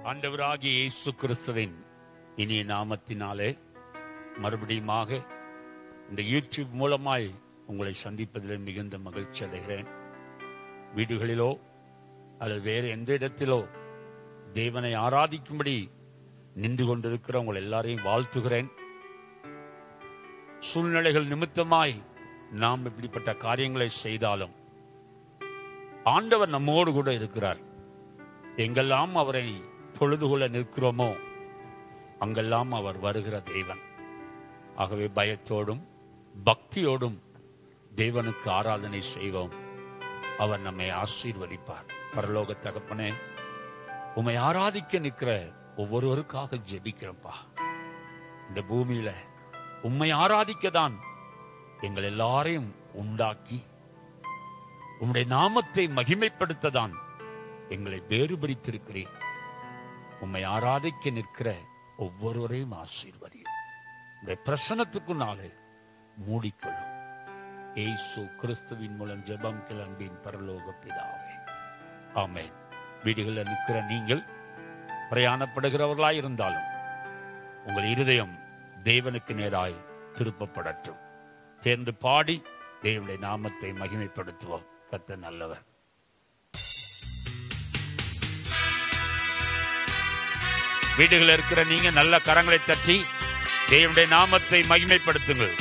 ஆண்டவராகிய இயேசு கிறிஸ்துவின் இனிய நாமத்தினாலே மறுபடியுமாக இந்த யூடியூப் மூலமாய் உங்களை சந்திப்பதில் மிகுந்த மகிழ்ச்சி அடைகிறேன் வீடுகளிலோ அல்லது வேறு எந்த இடத்திலோ தேவனை ஆராதிக்கும்படி நின்று கொண்டிருக்கிற உங்கள் எல்லாரையும் வாழ்த்துகிறேன் சூழ்நிலைகள் நிமித்தமாய் நாம் இப்படிப்பட்ட காரியங்களை செய்தாலும் ஆண்டவர் நம்மோடு கூட இருக்கிறார் எங்கெல்லாம் அவரை தொழுது கொள்ள நிற்கிறோமோ அங்கெல்லாம் அவர் வருகிற தேவன் ஆகவே பயத்தோடும் பக்தியோடும் தேவனுக்கு ஆராதனை செய்வோம் அவர் நம்மை ஆசீர்வதிப்பார் பரலோக தகப்பனே உம்மை ஆராதிக்க நிற்கிற ஒவ்வொருவருக்காக ஜெபிக்கிறப்பா இந்த பூமியில உம்மை ஆராதிக்க தான் எங்கள் எல்லாரையும் உண்டாக்கி உம்முடைய நாமத்தை மகிமைப்படுத்த தான் எங்களை வேறுபடுத்திருக்கிறேன் உம்மை ஆராதிக்க நிற்கிற ஒவ்வொருவரையும் ஆசீர்வதியும் உடைய பிரசனத்துக்கு நாளே மூடிக்கொள்ளும் ஏசு கிறிஸ்துவின் மூலம் ஜெபம் கிளம்பின் பரலோக பிதாவே ஆமென் வீடுகளில் நிற்கிற நீங்கள் பிரயாணப்படுகிறவர்களாய் இருந்தாலும் உங்கள் இருதயம் தேவனுக்கு நேராய் திருப்பப்படட்டும் சேர்ந்து பாடி தேவனுடைய நாமத்தை மகிமைப்படுத்துவோம் கத்த நல்லவர் வீடுகளில் இருக்கிற நீங்க நல்ல கரங்களை தட்டி தேவனுடைய நாமத்தை மகிமைப்படுத்துங்கள்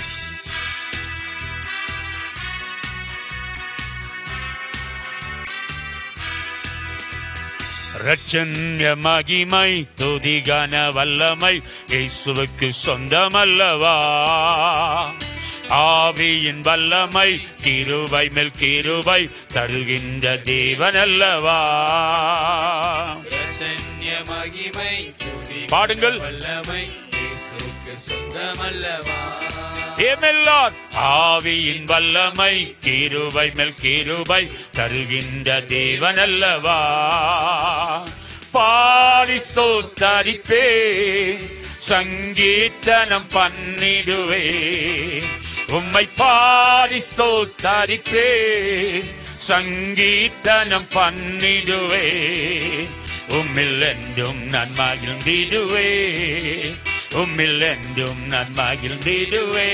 ரட்சண்ய மகிமை துதிகன வல்லமை இயேசுவுக்கு சொந்தமல்லவா ஆவியின் வல்லமை கிருபை மேல் கிருபை தருகின்ற தேவன் அல்லவா பிரசன்ய மகிமை துதி பாடுங்கள். வல்லமை இயேசுவுக்கு சொந்தமல்லவா ஏமெல்லார் ஆவியின் வல்லமை கிருபை மேல் கிருபை தருகின்ற தேவன் அல்லவா பாடி ஸ்தோத்தரிப்பே சங்கீர்த்தனம் பண்ணிடுவே உம்மை பாடி ஸ்தோத்தரிப்பே சங்கீர்த்தனம் பண்ணிடுவே உம்மில் என்றும் நான் மகிழ்ந்திடுவே உம்மில் என்றும் நான் மகிழ்ந்திடுவே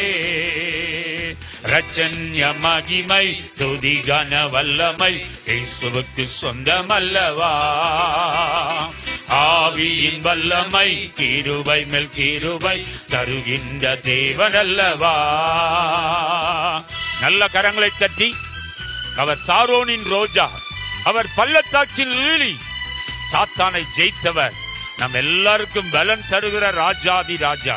ரச்சன்ய மகிமை துதிகன வல்லமை இயேசுவுக்கு சொந்தமல்லவா ஆவியின் வல்லமை கிருபை மேல் கிருபை தருகின்ற தேவன் அல்லவா நல்ல கரங்களை தட்டி அவர் சாரோனின் ரோஜா அவர் பள்ளத்தாக்கின் லீலி சாத்தானை ஜெயித்தவர் நம் எல்லாருக்கும் பலன் தருகிற ராஜாதி ராஜா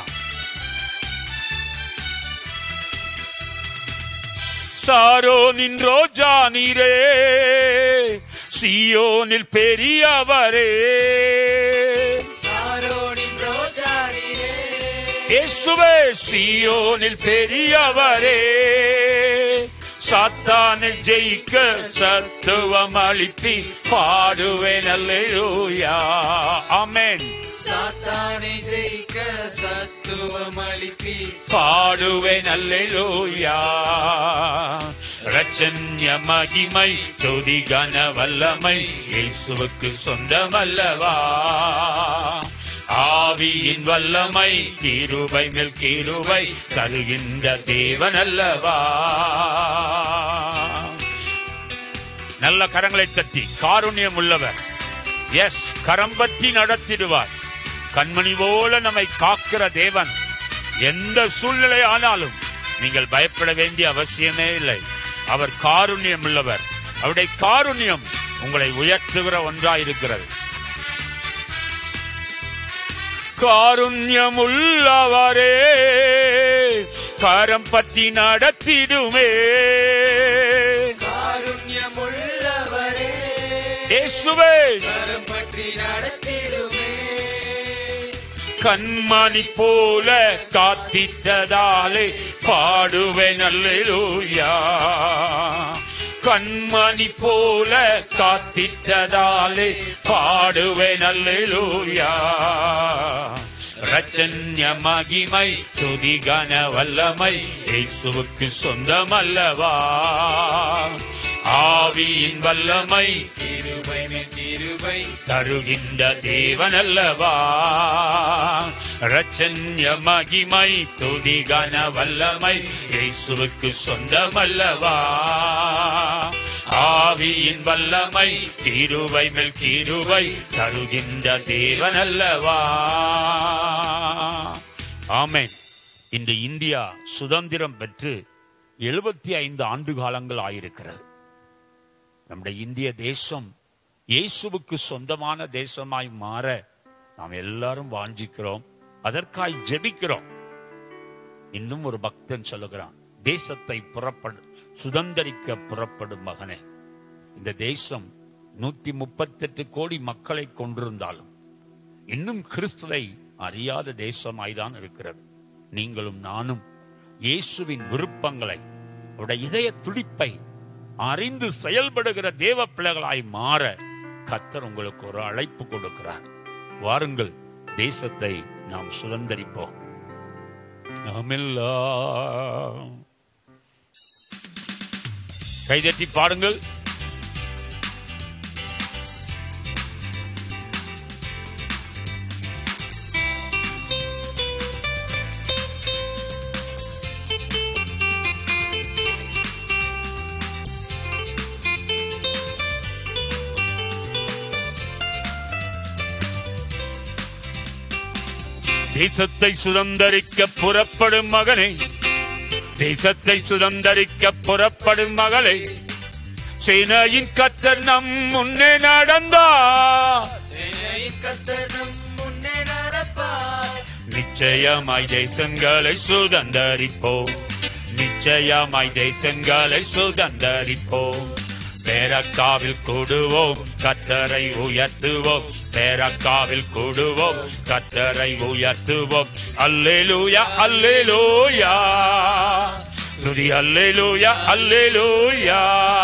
சாரோனின் ரோஜா நீரே சியோனில் பெரியவரே சாரோனின் ரோஜா நீரே இயேசுவே சியோனில் பெரியவரே சாத்தானை ஜெயிக்க சத்துவம் அளிப்பி பாடுவேன் அல்லேலூயா ஆமென் சாத்தானை ஜெயிக்க சத்துவம் அளிப்பி பாடுவேன் அல்லேலூயா ரச்சன்ய மகிமை துதி கன வல்லமை இயேசுவுக்கு சொந்தமல்லவா ஆவியின் வல்லமை கிருபை மேல் கிருபை தருகின்ற தேவன் அல்லவா நல்ல கரங்களை தட்டி காருண்யம் உள்ளவர் எஸ் கரம் பற்றி நடத்திடுவார் கண்மணி போல நம்மை காக்கிற தேவன் எந்த சூழ்நிலை ஆனாலும் நீங்கள் பயப்பட வேண்டிய அவசியமே இல்லை அவர் காருண்யம் உள்ளவர் அவருடைய காருண்யம் உங்களை உயர்த்துகிற ஒன்றாயிருக்கிறது காருண்யம் உள்ளவரே கரம் பற்றி நடத்திடுமே காருண்யமுள்ளவரே இயேசுவே கரம் பற்றி நடத்திடுமே கண்மணி போல காத்திட்டதாலே பாடுவேன் அல்லேலூயா கண்மணி போல காத்திட்டதாலே பாடுவேன் அல்லேலூயா ரச்சன்ய மகிமை துதிகன வல்லமை இயேசுவுக்கு சொந்தமல்லவா ஆவியின் வல்லமை கிருபை மேல் கிருபை தருகின்ற தேவனல்லவா ரச்சன்ய மகிமை துதி கன வல்லமை இயேசுவுக்கு சொந்தமல்லவா ஆவியின் வல்லமை கிருபை மேல் கிருபை தருகின்ற தேவனல்லவா ஆமென் இன்று இந்தியா சுதந்திரம் பெற்று எழுபத்தி ஐந்து ஆண்டு காலங்கள் ஆயிருக்கிறது நம்முடைய இந்திய தேசம் இயேசுவுக்கு சொந்தமான தேசமாய் மாற நாம் எல்லாரும் வாஞ்சிக்கிறோம் அதற்காய் ஜெபிக்கிறோம் இன்னும் ஒரு பக்தன் சொல்லுகிறான் தேசத்தை புறப்படு சுதந்தரிக்க புறப்படும் மகனே இந்த தேசம் நூத்தி முப்பத்தெட்டு கோடி மக்களை கொண்டிருந்தாலும் இன்னும் கிறிஸ்துவை அறியாத தேசமாய்தான் இருக்கிறது நீங்களும் நானும் இயேசுவின் விருப்பங்களை அவருடைய இதய துடிப்பை அறிந்து செயல்படுகிற தேவ பிள்ளைகளாய் மாற கத்தர் உங்களுக்கு ஒரு அழைப்பு கொடுக்கிறார் வாருங்கள் தேசத்தை நாம் சுதந்தரிப்போம் நாமெல்லாம் கைதட்டி பாடுங்கள் தேசத்தை சுதந்தரிக்க புறப்படும் மகனே தேசத்தை சுதந்தரிக்க புறப்படும் மகளே சேனையின் கத்தர் நம் முன்னே நடந்தா சேனையின் கர்த்தர் நம் முன்னே நடப்பார் நிச்சயமாய் தேசங்களை சுதந்தரிப்போம் நிச்சயமாய் தேசங்களை சுதந்தரிப்போம் பேரக்காவில் கூடுவோம் கத்தரை உயர்த்துவோம் பேரக்காவில் கூடுவோம் கத்தரை உயர்த்துவோம் அல்லேலூயா அல்லேலூயா துதி அல்லேலூயா அல்லேலூயா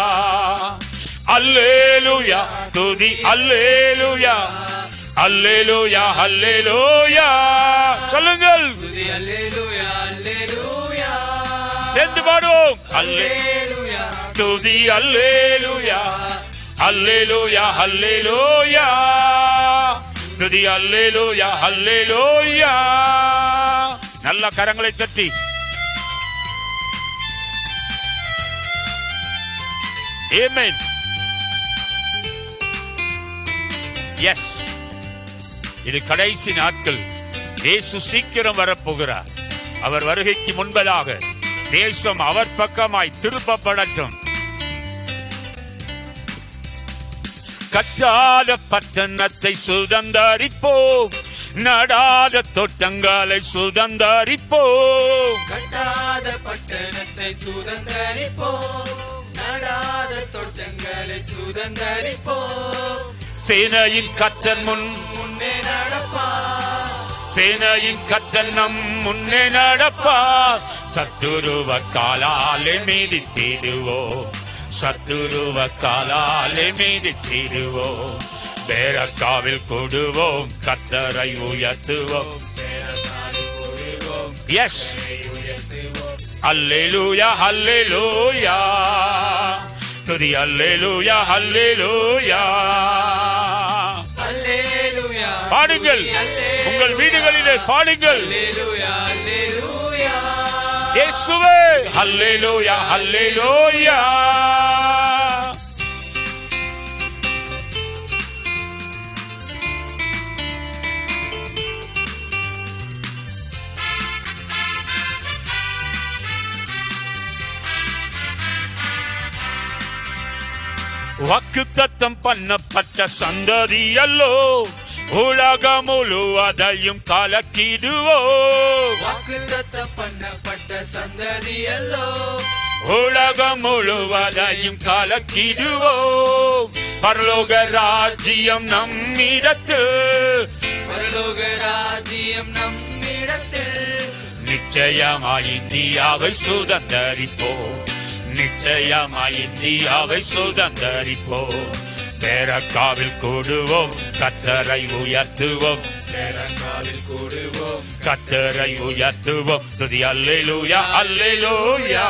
அல்லேலூயா துதி அல்லேலூயா அல்லேலூயா அல்லேலூயா சொல்லுங்கள் துதி அல்லேலூயா அல்லேலூயா சேர்ந்து பாடுவோம் அல்லே அல்லேலூயா துதி அல்லேலூயா அல்லேலூயா அல்லேலூயா துதி அல்லேலூயா அல்லேலூயா நல்ல கரங்களை தட்டி ஆமென் எஸ் இது கடைசி நாட்கள் இயேசு சீக்கிரம் வரப்போகிறார் அவர் வருகைக்கு முன்பதாக தேசம் அவர் பக்கமாய் திருப்பப்படட்டும் கட்டாத பட்டணத்தை சுதந்தரிப்போம் நடாத தோட்டங்களை சுதந்தரிப்போம் கட்டாத பட்டணத்தை சுதந்தரிப்போம் நடாத தோட்டங்களை சுதந்தரிப்போம் சேனையின் கத்தன் முன் முன்னே நடப்பார் சேனையின் கத்தன் நம் முன்னே நடப்பார் சத்துருவ காலாலே மீதித்திடுவோம் சத்துருவ காலாலே மீதித்திடுவோம் பேரக்காவில் கூடுவோம் கத்தரை உயர்த்துவோம் எஸ் அல்லேலூயா அல்லேலூயா துதி அல்லேலூயா அல்லேலூயா அல்லேலூயா பாடுங்கள் உங்கள் வீடுகளிலே பாடுங்கள் அல்லேலூயா அல்லேலூயா இயேசுவே அல்லேலூயா அல்லேலூயா வாக்குத்தத்தம் பண்ணப்பட்ட சந்ததி அல்லோ உலகம் முழுவதையும் கலக்கிடுவோம் வாக்குத்தத்தம் பண்ணப்பட்ட சந்ததி அல்லோ உலகம் முழுவதையும் கலக்கிடுவோம் பரலோக ராஜ்யம் நம்மிடத்து பரலோக ராஜ்யம் நம்மிடத்தில் நிச்சயமாய் இந்தியாவை சுதந்தரிப்போம் நிச்சயமாய் இந்தியாவை சுதந்தரிப்போம் பேரக்காவில் கூடுவோம் கத்தரை உயர்த்துவோம் பேரங்காவில் கூடுவோம் கத்தரை உயர்த்துவோம் துதி அல்லேலூயா அல்லேலூயா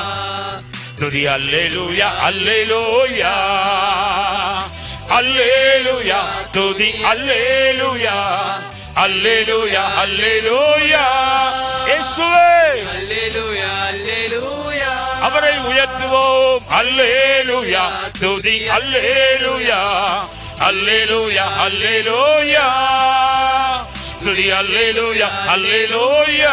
துதி அல்லேலூயா அல்லேலூயா அல்லே அல்லேலூயா துதி அல்லேலூயா அல்லேலூயா அல்லேலூயா இயேசுவே அல்லேலூயா அல்லேலூயா அவரை உயர்த்துவோம் அல்லேலூயா துதி அல்லேலூயா அல்லேலூயா அல்லேலூயா துதி அல்லேலூயா அல்லேலூயா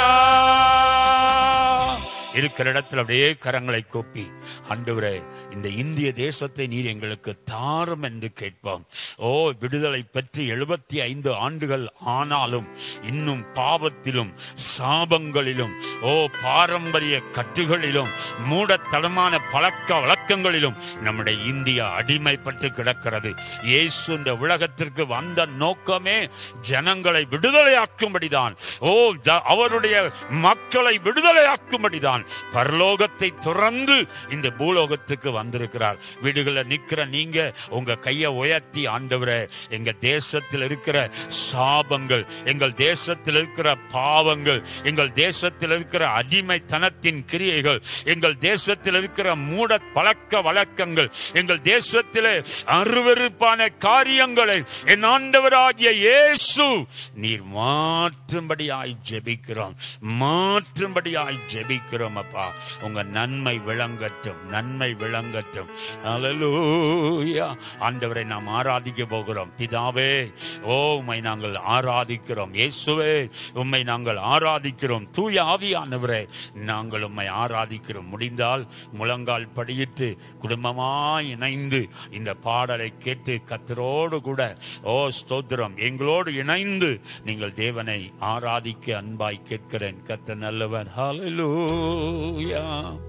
இருக்கிற இடத்துல அப்படியே கரங்களை கூப்பி ஆண்டவரே இந்த இந்திய தேசத்தை நீர் எங்களுக்கு தாரும் என்று கேட்போம் ஓ விடுதலை பெற்று எழுபத்தி ஐந்து ஆண்டுகள் ஆனாலும் இன்னும் பாவத்திலும் சாபங்களிலும் ஓ பாரம்பரிய கட்டுகளிலும் மூடத்தனமான பழக்க வழக்கங்களிலும் நம்முடைய இந்தியா அடிமைப்பட்டு கிடக்கிறது இயேசு இந்த உலகத்திற்கு வந்த நோக்கமே ஜனங்களை விடுதலையாக்கும்படிதான் ஓ ஜ- அவருடைய மக்களை விடுதலையாக்கும்படிதான் பரலோகத்தை துறந்து இந்த பூலோகத்துக்கு வந்திருக்கிறார் வீடுகளில் நிக்கிற நீங்க உங்க கையை உயர்த்தி ஆண்டவரே எங்க தேசத்தில் இருக்கிற சாபங்கள் எங்கள் தேசத்தில் இருக்கிற பாவங்கள் எங்கள் தேசத்தில் இருக்கிற அடிமைத்தனத்தின் கிரியைகள் எங்கள் தேசத்தில் இருக்கிற மூட பழக்க வழக்கங்கள் எங்கள் தேசத்திலே அருவருப்பான காரியங்களை என் ஆண்டவராகிய இயேசு நீர் மாற்றும்படியாய் ஜெபிக்கிறோம் மாற்றும்படியாய் ஜெபிக்கிறோம் அப்பா உங்க நன்மை விளங்கட்டும் நன்மை விளங்கட்டும் அல்லேலூயா ஆண்டவரை நாம் ஆராதிக்க போகிறோம் பிதாவே ஓ உம்மை நாங்கள் ஆராதிக்கிறோம் இயேசுவே உம்மை நாங்கள் ஆராதிக்கிறோம் தூய ஆவியானவரே நாங்கள் உம்மை ஆராதிக்கிறோம் முடிந்தால் முழங்கால் படியிட்டு குடும்பமாய் இணைந்து இந்த பாடலை கேட்டு கத்தரோடு கூட ஓ ஸ்தோத்திரம் எங்களோடு இணைந்து நீங்கள் தேவனை ஆராதிக்க அன்பாய் கேட்கிறேன் கத்த நல்லவர் ஹalleluya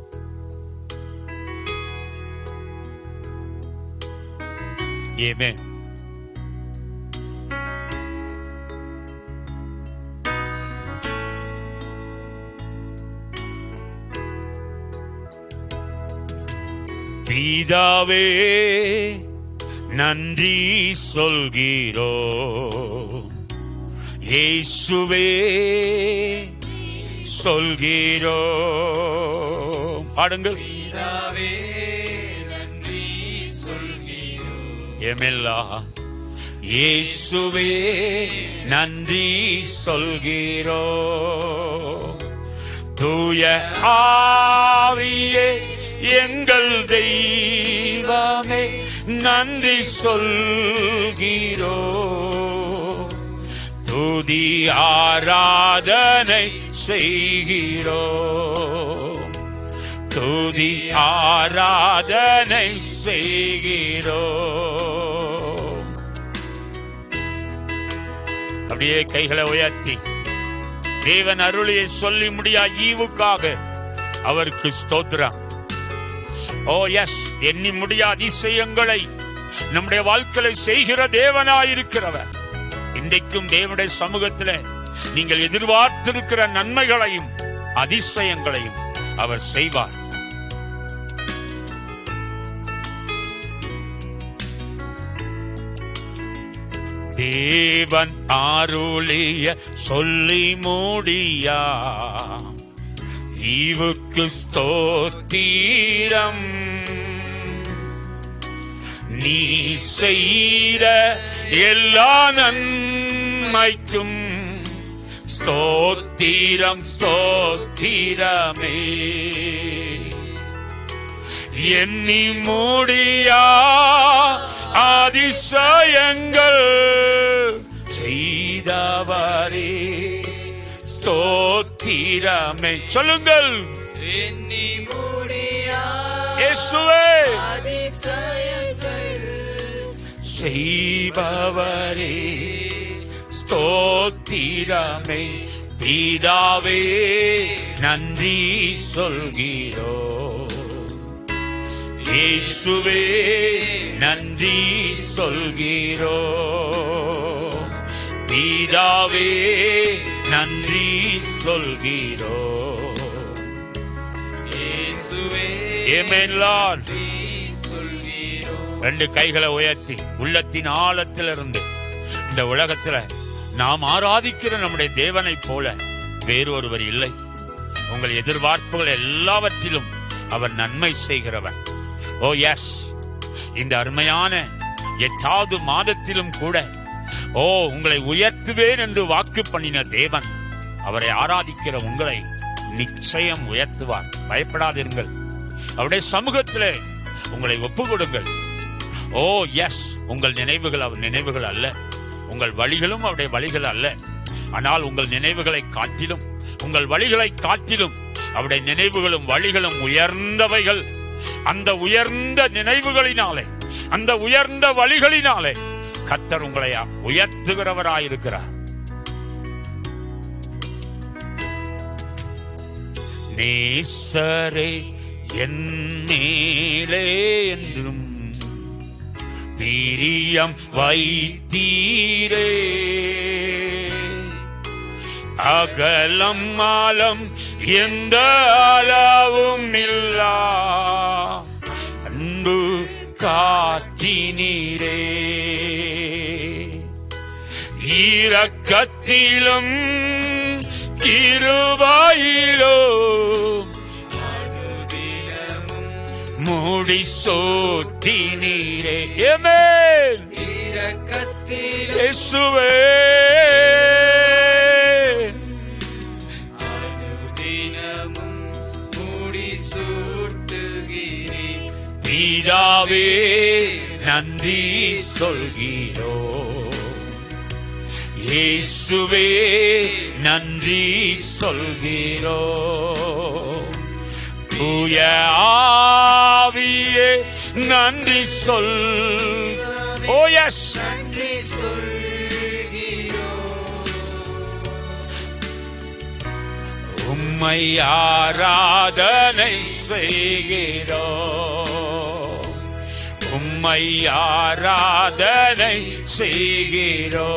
Amen. பிதாவே நன்றி சொல்கிறோ இயேசுவே சொல்கிறோ பாடுங்கள் பிதாவே நன்றி சொல்கிறோம் எமெல்லா இயேசுவே நன்றி சொல்கிறோ தூய ஆவியே எங்கள் தெய்வமே நன்றி சொல்கிறோ துதி ஆராதனை செய்கிறோ துதி ஆராதனை செய்கிறோ அப்படியே கைகளை உயர்த்தி தேவன் அருளியை சொல்லி முடியா ஈவுக்காக அவருக்கு ஸ்தோத்திரம் ஓ எஸ் எண்ணி முடியா அதிசயங்களை நம்முடைய வாழ்க்கையில செய்கிற தேவனாயிருக்கிறவர் இன்றைக்கும் தேவனுடைய சமூகத்துல நீங்கள் எதிர்பார்த்திருக்கிற நன்மைகளையும் அதிசயங்களையும் அவர் செய்வார் தேவன் ஆருளிய சொல்லி மூடியா ஈவுக்கு ஸ்தோத்திரம் நீ செய்த எல்லா நன்மைக்கும் ஸ்தோத்திரம் ஸ்தோத்திரமே எண்ணி மூடியா அதிசயங்கள் செய்தவரே ஸ்தோத்திரமே சொல்லுங்கள் எண்ணி முடியா இயேசுவே அதிசயங்கள் செய்பவரே ஸ்தோத்திரமே பிதாவே நன்றி சொல்கிறோ இயேசுவே நன்றி சொல்கிறோ பிதாவே நன்றி சொல்கிறோ இயேசுவே Amen, Lord. நன்றி சொல்கிறோம் ரெண்டு கைகளை உயர்த்தி உள்ளத்தின் ஆழத்திலிருந்து இந்த உலகத்துல நாம் ஆராதிக்கிற நம்முடைய தேவனைப் போல வேறொருவர் இல்லை உங்கள் எதிர்பார்ப்புகள் எல்லாவற்றிலும் அவர் நன்மை செய்கிறவர் ஓ எஸ் இந்த அருமையான எட்டாவது மாதத்திலும் கூட ஓ உங்களை உயர்த்துவேன் என்று வாக்கு பண்ணின தேவன் அவரை ஆராதிக்கிற உங்களை நிச்சயம் உயர்த்துவார் பயப்படாதிருங்கள் அவருடைய சமூகத்திலே உங்களை ஒப்பு கொடுங்கள் ஓ எஸ் உங்கள் நினைவுகள் அவர் நினைவுகள் அல்ல உங்கள் வழிகளும் அவருடைய வழிகள் அல்ல ஆனால் உங்கள் நினைவுகளை காட்டிலும் உங்கள் வழிகளை காட்டிலும் அவருடைய நினைவுகளும் வழிகளும் உயர்ந்தவைகள் அந்த உயர்ந்த நினைவுகளினாலே அந்த உயர்ந்த வழிகளினாலே கத்தர் உங்களை உயர்த்துகிறவராயிருக்கிறார் நேசரே என் மேலே என்றும் பிரியம் வைத்தீரே அகலம் மாலம் எந்த அளவும் இல்லா அன்பு காட்டினீரே இரக்கத்திலும் கிருபாயிலோ மூடி சோத்தினீரே ஏமேன் இரக்கத்தில் இயேசுவே தினமும் மூடி சூட்டுகிறேன் பிதாவே நன்றி சொல்கிறோ இயேசுவே நன்றி சொல்கிறோ தூய ஆவியே நன்றி சொல் ஓ எஸ் நன்றி சொல்கிறோம் உம்மை ஆராதனை செய்கிறோ உம்மை ஆராதனை செய்கிறோ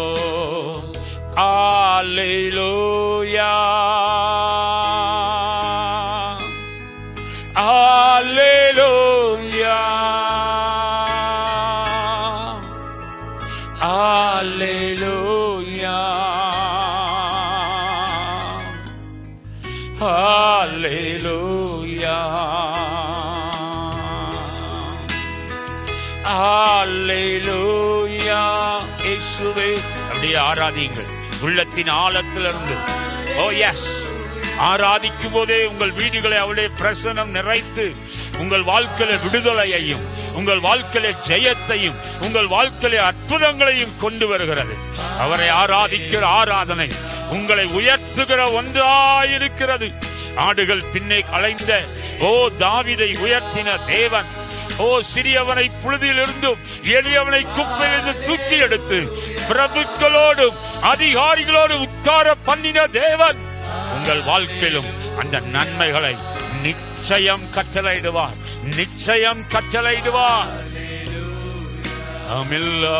ஆலேலூயா ஆலேலூயா ஆலேலூயா Hallelujah. Hallelujah. இயேசுவே அப்படியே ஆராதியுங்கள் உள்ளத்தின் ஆழத்திலிருந்து ஓ எஸ் ஆராதிக்கும் போதே உங்கள் வீடுகளை அவருடைய பிரசனம் நிறைத்து உங்கள் வாழ்க்கையில விடுதலையையும் உங்கள் வாழ்க்கையில ஜெயத்தையும் உங்கள் வாழ்க்கையில அற்புதங்களையும் கொண்டு வருகிறது அவரை ஆராதிக்கிற ஆராதனை உங்களை உயர்த்துகிற ஒன்றாயிருக்கிறது ஆடுகள் பின்னே கலைந்த ஓ தாவிதை உயர்த்தின தேவன் ஓ சிறியவனை புழுதியிலிருந்தும் எளியவனை குப்பையிலிருந்து தூக்கி எடுத்து பிரபுக்களோடும் அதிகாரிகளோடு உட்கார பண்ணின தேவன் உங்கள் வாழ்க்கையிலும் அந்த நன்மைகளை நிச்சயம் கட்டளையிடுவார் நிச்சயம் கட்டளையிடுவார் அமில்லா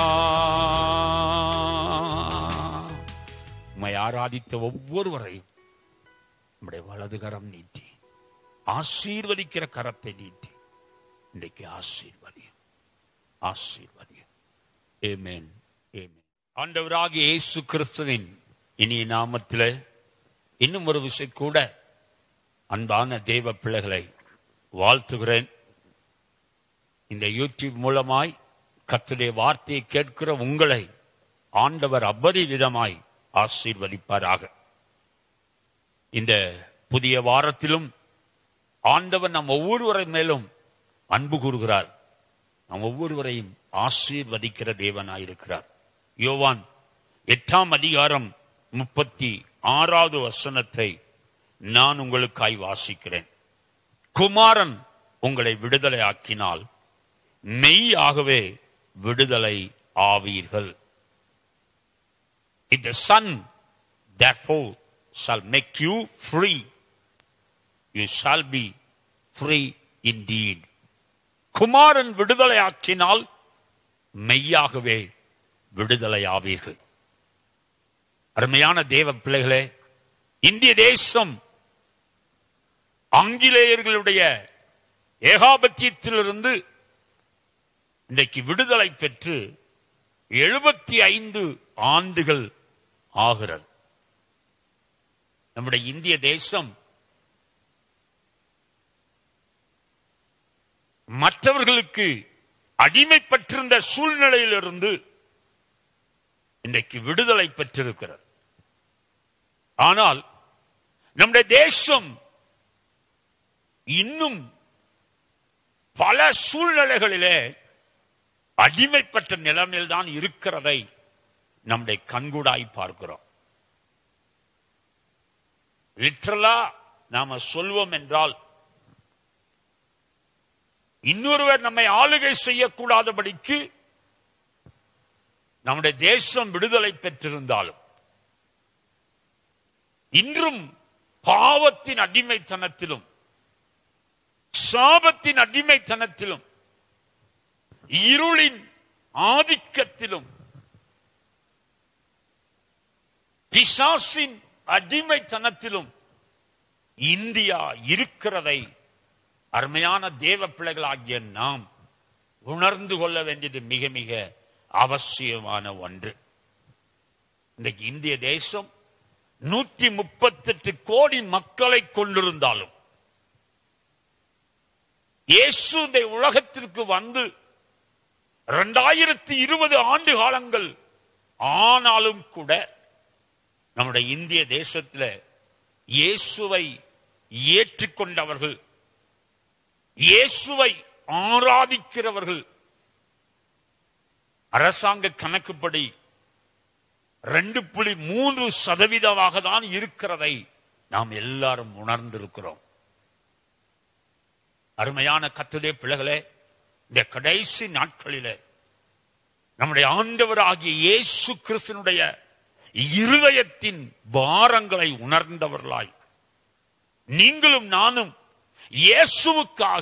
உம்மை ஆராதித்த ஒவ்வொருவரையும் நம்முடைய வலதுகரம் நீட்டி ஆசீர்வதிக்கிற கரத்தை நீட்டி இன்றைக்கு ஆசீர்வதியும் ஆசீர்வதியும் ஏமேன் ஏமேன் ஆண்டவராகிய இயேசு கிறிஸ்துவின் இனிய நாமத்திலே இன்னும் ஒரு விஷயம் கூட அன்பான தேவ பிள்ளைகளை வாழ்த்துகிறேன் இந்த யூடியூப் மூலமாய் கர்த்தருடைய வார்த்தையை கேட்கிற உங்களை ஆண்டவர் அபரிவிதமாய் ஆசீர்வதிப்பாராக இந்த புதிய வாரத்திலும் ஆண்டவர் நம் ஒவ்வொருவரை மேலும் அன்பு கூறுகிறார் நம் ஒவ்வொருவரையும் ஆசீர்வதிக்கிற தேவனாயிருக்கிறார் யோவான் எட்டாம் அதிகாரம் முப்பத்தி ஆறாவது வசனத்தை நான் உங்களுக்காய் வாசிக்கிறேன் குமாரன் உங்களை விடுதலை ஆக்கினால் மெய்யாகவே விடுதலை ஆவீர்கள் If the Son, therefore, shall make you free, you shall be free indeed. குமாரன் விடுதலை ஆக்கினால் மெய்யாகவே விடுதலை ஆவீர்கள் அருமையான தேவ பிள்ளைகளே இந்திய தேசம் ஆங்கிலேயர்களுடைய ஏகாபத்தியத்திலிருந்து இன்றைக்கு விடுதலை பெற்று எழுபத்தி ஐந்து ஆண்டுகள் ஆகிறது நம்முடைய இந்திய தேசம் மற்றவர்களுக்கு அடிமைப்பட்டிருந்த சூழ்நிலையிலிருந்து இன்றைக்கு விடுதலை பெற்றிருக்கிறது ஆனால் நம்முடைய தேசம் இன்னும் பல சூழ்நிலைகளிலே அடிமைப்பட்ட நிலைமையில் தான் இருக்கிறதை நம்முடைய கண்கூடாய் பார்க்கிறோம் லிட்ரலா நாம சொல்வோம் என்றால் இன்னொருவர் நம்மை ஆளுகை செய்யக்கூடாதபடிக்கு நம்முடைய தேசம் விடுதலை பெற்றிருந்தாலும் இன்றும் பாவத்தின் அடிமைத்தனத்திலும் சாபத்தின் அடிமைத்தனத்திலும் இருளின் ஆதிக்கத்திலும் பிசாசின் அடிமைத்தனத்திலும் இந்தியா இருக்கிறதை அருமையான தேவ பிள்ளைகளாகிய நாம் உணர்ந்து கொள்ள வேண்டியது மிக மிக அவசியமான ஒன்று இன்றைக்கு இந்திய தேசம் நூற்றி முப்பத்தெட்டு கோடி மக்களை கொண்டிருந்தாலும் இயேசு இந்த உலகத்திற்கு வந்து இரண்டாயிரத்தி இருபது ஆண்டு காலங்கள் ஆனாலும் கூட நம்முடைய இந்திய தேசத்துல இயேசுவை ஏற்றுக்கொண்டவர்கள் இயேசுவை ஆராதிக்கிறவர்கள் அரசாங்க கணக்குப்படி ரெண்டு புள்ளி மூன்று சதவீதமாக தான் இருக்கிறதை நாம் எல்லாரும் உணர்ந்திருக்கிறோம் அருமையான கத்துடைய பிள்ளைகளே இந்த கடைசி நாட்களிலே நம்முடைய ஆண்டவராகிய இயேசு கிறிஸ்தனுடைய இருதயத்தின் பாரங்களை உணர்ந்தவர்களாய் நீங்களும் நானும் இயேசுவுக்காக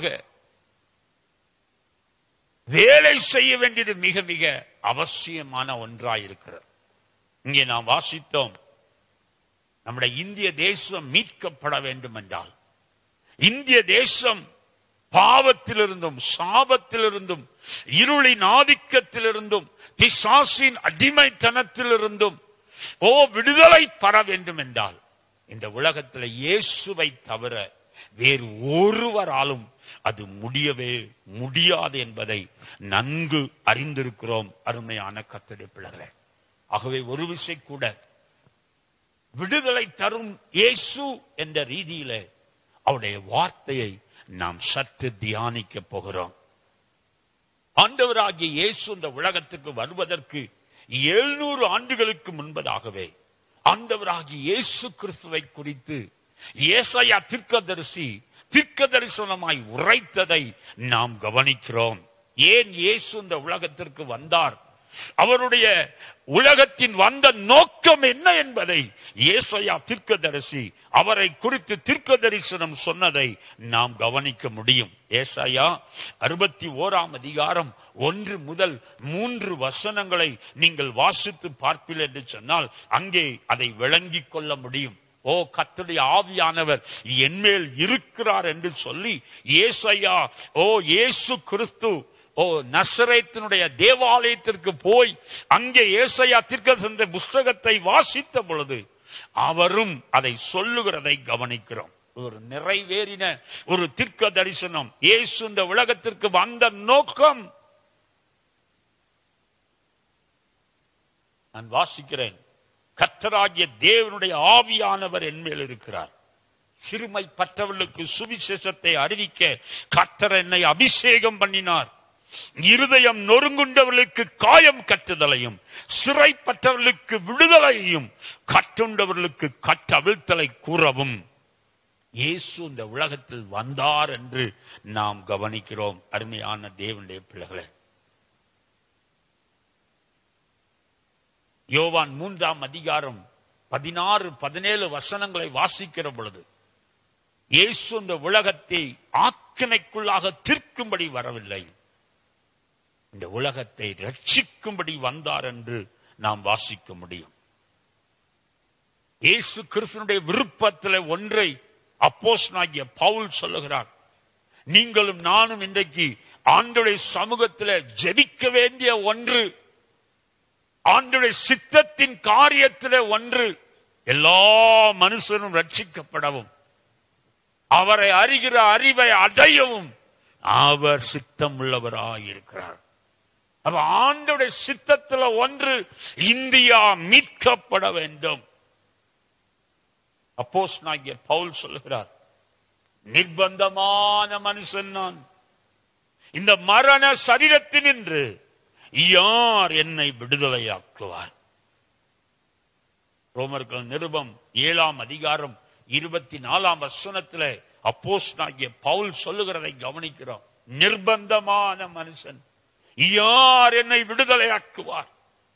வேலை செய்ய வேண்டியது மிக மிக அவசியமான ஒன்றாயிருக்கிறது இங்கே நாம் வாசித்தோம் நம்முடைய இந்திய தேசம் மீட்கப்பட வேண்டும் என்றால் இந்திய தேசம் பாவத்திலிருந்தும் சாபத்திலிருந்தும் இருளின் ஆதிக்கத்திலிருந்தும் பிசாசின் அடிமைத்தனத்திலிருந்தும் ஓ விடுதலை பெற வேண்டும் என்றால் இந்த உலகத்தில் இயேசுவை தவிர வேறு ஒருவராலும் அது முடியவே முடியாது என்பதை நன்கு அறிந்திருக்கிறோம் அருமையான கத்தடி பிள்ளைகளே ஆகவே ஒரு விசை கூட விடுதலை தரும் இயேசு என்ற ரீதியிலே அவருடைய வார்த்தையை நாம் சற்று தியானிக்க போகிறோம் ஆண்டவராகிய இயேசு இந்த உலகத்துக்கு வருவதற்கு எழுநூறு ஆண்டுகளுக்கு முன்பதாகவே ஆண்டவராகிய இயேசு கிறிஸ்துவை குறித்து ஏசாயா தீர்க்கதரிசி தீர்க்க தரிசனமாய் உரைத்ததை நாம் கவனிக்கிறோம் ஏன் இயேசு இந்த உலகத்திற்கு வந்தார் அவருடைய உலகத்தின் வந்த நோக்கம் என்ன என்பதை ஏசையா தீர்க்கதரிசி அவரை குறித்து தீர்க்க தரிசனம் சொன்னதை நாம் கவனிக்க முடியும் ஏசாயா அறுபத்தி ஓராம் அதிகாரம் ஒன்று முதல் மூன்று வசனங்களை நீங்கள் வாசித்து பார்ப்பீர்கள் என்று சொன்னால் அங்கே அதை விளங்கிக் கொள்ள முடியும் ஓ கத்துடைய ஆவியானவர் என்மேல் இருக்கிறார் என்று சொல்லி ஏசையா ஓ இயேசு கிறிஸ்து ஓ நசரேத்தினுடைய தேவாலயத்திற்கு போய் அங்கே ஏசையா தீர்க்கதரிசன புஸ்தகத்தை வாசித்த பொழுது அவரும் அதை சொல்லுகிறதை கவனிக்கிறோம் ஒரு நிறைவேறின ஒரு தீர்க்க தரிசனம் இயேசு இந்த உலகத்திற்கு வந்த நோக்கம் நான் வாசிக்கிறேன் கத்தராகிய தேவனுடைய ஆவியானவர் என்மேல் இருக்கிறார் சிறுமைப்பட்டவர்களுக்கு சுவிசேஷத்தை அறிவிக்க கத்தர் என்னை அபிஷேகம் பண்ணினார் இருதயம் நொறுங்குண்டவர்களுக்கு காயம் கட்டுதலையும் சிறைப்பட்டவர்களுக்கு விடுதலையும் கட்டுண்டவர்களுக்கு கட்டவிழ்த்தலை கூறவும் இயேசு இந்த உலகத்தில் வந்தார் என்று நாம் கவனிக்கிறோம் அருமையான தேவனுடைய பிள்ளைகளே யோவான் மூன்றாம் அதிகாரம் பதினாறு பதினேழு வசனங்களை வாசிக்கிற பொழுது இயேசு இந்த உலகத்தை ஆக்கினைக்குள்ளாக தீர்க்கும்படி வரவில்லை இந்த உலகத்தை ரட்சிக்கும்படி வந்தார் என்று நாம் வாசிக்க முடியும் இயேசு கிறிஸ்தனுடைய விருப்பத்தில் ஒன்றை அப்போஸ்தலனாகிய பவுல் சொல்லுகிறார் நீங்களும் நானும் இன்றைக்கு ஆண்டுடைய சமூகத்தில் ஜெபிக்க வேண்டிய ஒன்று ஆண்டுடைய சித்தத்தின் காரியத்தில் ஒன்று எல்லா மனுஷனும் ரட்சிக்கப்படவும் அவரை அறிகிற அறிவை அடையவும் அவர் சித்தம் உள்ளவராயிருக்கிறார் அப்ப ஆண்டோடைய சித்தத்துல ஒன்று இந்தியா மீட்கப்பட வேண்டும் அப்போஸ் பவுல் சொல்லுகிறார் நிர்பந்தமான மனுஷன் நான் இந்த மரண சரீரத்தினின்று யார் என்னை விடுதலையாக்குவார் ரோமர்கள் நிருபம் ஏழாம் அதிகாரம் இருபத்தி நாலாம் வசனத்துல அப்போஸ் பவுல் சொல்லுகிறதை கவனிக்கிறோம் நிர்பந்தமான மனுஷன் யார் என்னை விடுதலையாக்குவார்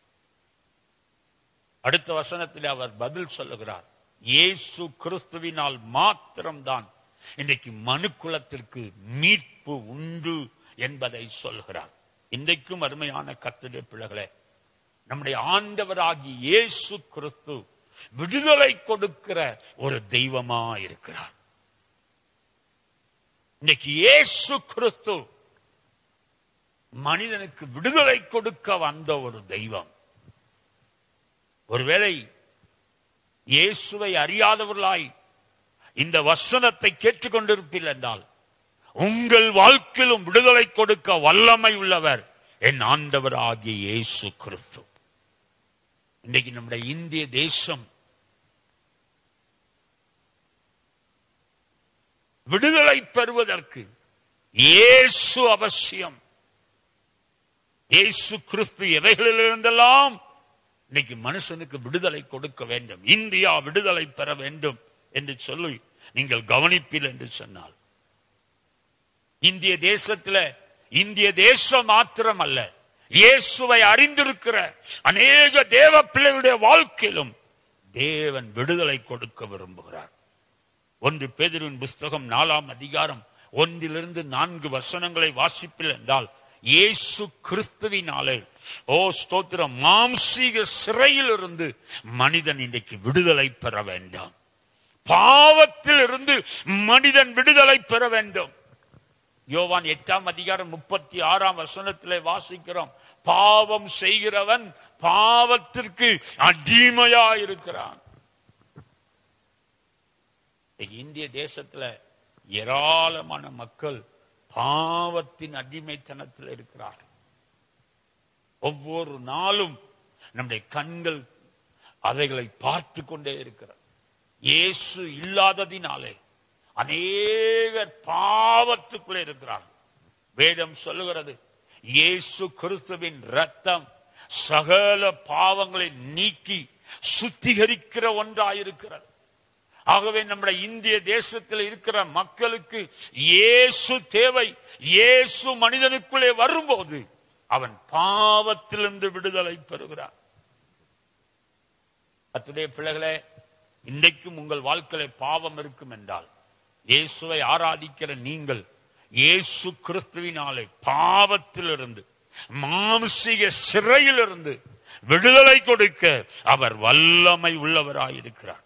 அடுத்த வசனத்தில் அவர் பதில் சொல்லுகிறார் இயேசு கிறிஸ்துவினால் மாத்திரம்தான் இன்றைக்கு மனு குலத்திற்கு மீட்பு உண்டு என்பதை சொல்கிறார் இன்றைக்கும் அருமையான கத்துடைய பிள்ளைகளே நம்முடைய ஆண்டவராகி இயேசு கிறிஸ்து விடுதலை கொடுக்கிற ஒரு தெய்வமா இருக்கிறார் இன்னைக்கு இயேசு கிறிஸ்து மனிதனுக்கு விடுதலை கொடுக்க வந்த ஒரு தெய்வம் ஒருவேளை இயேசுவை அறியாதவர்களாய் இந்த வசனத்தை கேட்டுக்கொண்டிருப்பீர்கள் என்றால் உங்கள் வாழ்க்கையிலும் விடுதலை கொடுக்க வல்லமை உள்ளவர் என் ஆண்டவர் ஆகிய இயேசு கிறிஸ்து இன்றைக்கு நம்முடைய இந்திய தேசம் விடுதலை பெறுவதற்கு இயேசு அவசியம் இயேசு கிறிஸ்து எவைகளிலிருந்தெல்லாம் இன்னைக்கு மனுஷனுக்கு விடுதலை கொடுக்க வேண்டும் இந்தியா விடுதலை பெற வேண்டும் என்று சொல்லி நீங்கள் கவனிப்பீர்கள் என்று சொன்னால் இந்திய தேசத்துல இந்திய தேசம் மாத்திரம் அல்ல இயேசுவை அறிந்திருக்கிற அநேக தேவ பிள்ளைகளுடைய வாழ்க்கையிலும் தேவன் விடுதலை கொடுக்க விரும்புகிறார் ஒன்று பேதரின் புஸ்தகம் நாலாம் அதிகாரம் ஒன்றிலிருந்து நான்கு வசனங்களை வாசிப்பில் என்றால் இயேசு கிறிஸ்துவினாலே ஓ ஸ்தோத்திரம் மாம்சீக சிறையில் இருந்து மனிதன் இன்றைக்கு விடுதலை பெற வேண்டாம் பாவத்தில் இருந்து மனிதன் விடுதலை பெற வேண்டும் யோவான் எட்டாம் அதிகாரம் முப்பத்தி ஆறாம் வசனத்திலே வாசிக்கிறோம் பாவம் செய்கிறவன் பாவத்திற்கு அடிமையா இருக்கிறான் இந்திய தேசத்துல ஏராளமான மக்கள் பாவத்தின் அடிமைத்தனத்தில் இருக்கிறார்கள் ஒவ்வொரு நாளும் நம்முடைய கண்கள் அவைகளை பார்த்து கொண்டே இருக்கிறது இயேசு இல்லாததினாலே அநேகர் பாவத்துக்குள்ளே இருக்கிறார்கள் வேதம் சொல்லுகிறது இயேசு கிறிஸ்துவின் ரத்தம் சகல பாவங்களை நீக்கி சுத்திகரிக்கிற ஒன்றாயிருக்கிறது ஆகவே நம்முடைய இந்திய தேசத்தில் இருக்கிற மக்களுக்கு இயேசு தேவை இயேசு மனிதனுக்குள்ளே வரும்போது அவன் பாவத்திலிருந்து விடுதலை பெறுகிறான் அத்துடைய பிள்ளைகளே இன்றைக்கும் உங்கள் வாழ்க்கையில பாவம் இருக்கும் என்றால் இயேசுவை ஆராதிக்கிற நீங்கள் இயேசு கிறிஸ்துவினாலே பாவத்திலிருந்து மாம்சிக சிறையிலிருந்து விடுதலை கொடுக்க அவர் வல்லமை உள்ளவராயிருக்கிறார்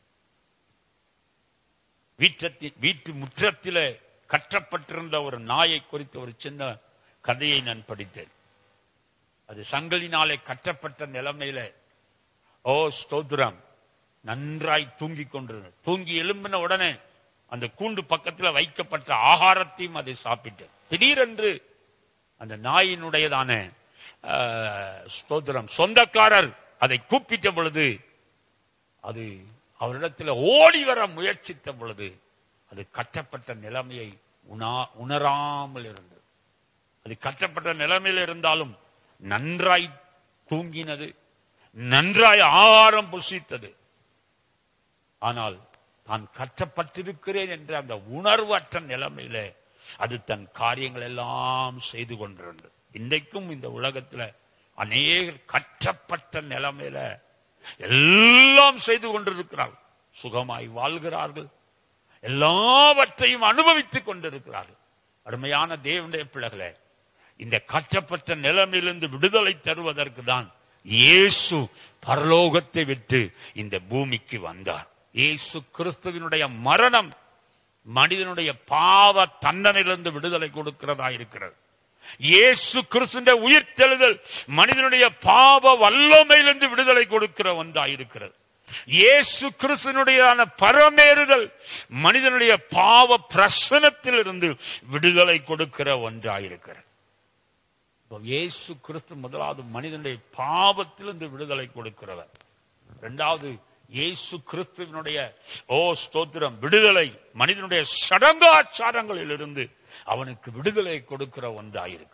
வீட்டத்தில் வீட்டு முற்றத்திலே கட்டப்பட்டிருந்த ஒரு நாயை குறித்த ஒரு சின்ன கதையை நான் படித்தேன் அது சங்கலினாலே கட்டப்பட்ட நிலைமையில ஓ ஸ்தோத்திரம் நன்றாய் தூங்கி கொண்டிருந்தது தூங்கி எழும்பின உடனே அந்த கூண்டு பக்கத்தில் வைக்கப்பட்ட ஆகாரத்தையும் அதை சாப்பிட்டேன் திடீரென்று அந்த நாயினுடையதான ஆஹ், ஸ்தோத்திரம் சொந்தக்காரர் அதை கூப்பிட்ட பொழுது அது அவரிடத்தில் ஓடி வர முயற்சித்த பொழுது அது கட்டப்பட்ட நிலைமையை உணா உணராமல் இருந்தது அது கட்டப்பட்ட நிலைமையில் இருந்தாலும் நன்றாய் தூங்கினது நன்றாய் ஆகாரம் புசித்தது ஆனால் தான் கட்டப்பட்டிருக்கிறேன் என்ற அந்த உணர்வற்ற நிலைமையில அது தன் காரியங்கள் எல்லாம் செய்து கொண்டிருந்தது இன்றைக்கும் இந்த உலகத்துல அநேகர் கட்டப்பட்ட நிலைமையில எல்லாம் செய்து கொண்டிருக்கிறார்கள் சுகமாய் வாழ்கிறார்கள் எல்லாவற்றையும் அனுபவித்துக் கொண்டிருக்கிறார்கள் அருமையான தேவனுடைய பிள்ளைகளே இந்த கட்டப்பட்ட நிலைமையிலிருந்து விடுதலை தருவதற்கு தான் இயேசு பரலோகத்தை விட்டு இந்த பூமிக்கு வந்தார் இயேசு கிறிஸ்துவினுடைய மரணம் மனிதனுடைய பாவ தண்டனையிலிருந்து விடுதலை கொடுக்கிறதா இருக்கிறது இயேசு கிறிஸ்துடைய உயிர்த்தெழுதல் மனிதனுடைய பாவ வல்லமையிலிருந்து விடுதலை கொடுக்கிற ஒன்றாயிருக்கிறது இயேசு கிறிஸ்துனுடையதான பரமேறுதல் மனிதனுடைய பாவ பிரசனத்திலிருந்து விடுதலை கொடுக்கிற ஒன்றாயிருக்கிறது இப்போ இயேசு கிறிஸ்து முதலாவது மனிதனுடைய பாவத்திலிருந்து விடுதலை கொடுக்கிறவர் இரண்டாவது இயேசு கிறிஸ்துவனுடைய ஓ ஸ்தோத்திரம் விடுதலை மனிதனுடைய சடங்காச்சாரங்களில் இருந்து அவனுக்கு விடுதலை கொடுக்கிற ஒன்றாயிருக்கு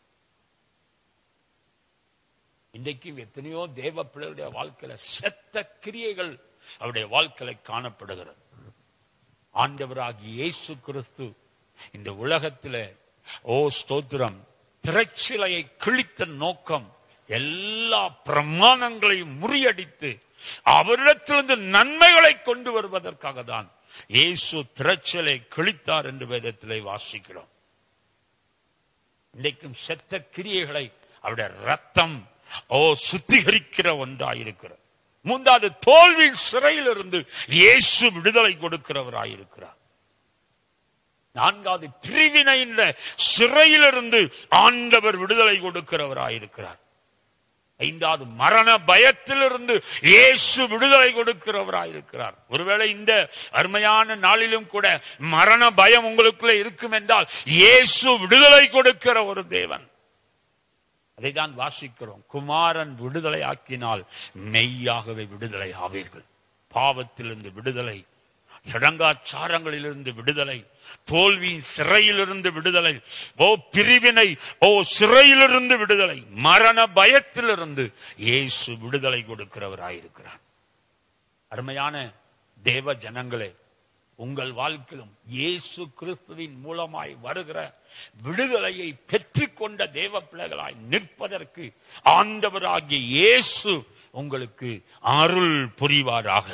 இன்றைக்கும் எத்தனையோ தேவ பிள்ளைகளுடைய வாழ்க்கையில செத்த கிரியைகள் அவருடைய வாழ்க்கையில காணப்படுகிறது ஆண்டவராகிய இயேசு கிறிஸ்து இந்த உலகத்தில ஓ ஸ்தோத்திரம் திரைச்சிலையை கிழித்த நோக்கம் எல்லா பிரமாணங்களையும் முறியடித்து அவரிடத்திலிருந்து நன்மைகளை கொண்டு வருவதற்காக தான் இயேசு திரைச்சலை கிழித்தார் என்று வேதத்திலே வாசிக்கிறோம் இன்றைக்கும் செத்த கிரியைகளை அவருடைய ரத்தம் ஓ சுத்திகரிக்கிற ஒன்றாயிருக்கிறது மூன்றாவது தோல்வியின் சிறையிலிருந்து இயேசு விடுதலை கொடுக்கிறவராயிருக்கிறார் நான்காவது பிரிவினையின் சிறையிலிருந்து ஆண்டவர் விடுதலை கொடுக்கிறவராயிருக்கிறார் ஐந்தாவது மரண பயத்திலிருந்து இயேசு விடுதலை கொடுக்கிறவராயிருக்கிறார் ஒருவேளை இந்த அருமையான நாளிலும் கூட மரண பயம் உங்களுக்குள்ள இருக்கும் என்றால் இயேசு விடுதலை கொடுக்கிற ஒரு தேவன் அதை தான் வாசிக்கிறோம் குமாரன் விடுதலை ஆக்கினால் மெய்யாகவே விடுதலை ஆவீர்கள் பாவத்திலிருந்து விடுதலை சடங்காச்சாரங்களிலிருந்து விடுதலை தோல்வியின் சிறையிலிருந்து விடுதலை ஓ பிரிவினை ஓ சிறையிலிருந்து விடுதலை மரண பயத்திலிருந்து இயேசு விடுதலை கொடுக்கிறவராயிருக்கிறார் அருமையான தேவ ஜனங்களே உங்கள் வாழ்க்கையிலும் இயேசு கிறிஸ்துவின் மூலமாய் வருகிற விடுதலையை பெற்றுக்கொண்ட தேவ பிள்ளைகளாய் நிற்பதற்கு ஆண்டவராகிய இயேசு உங்களுக்கு அருள் புரிவாராக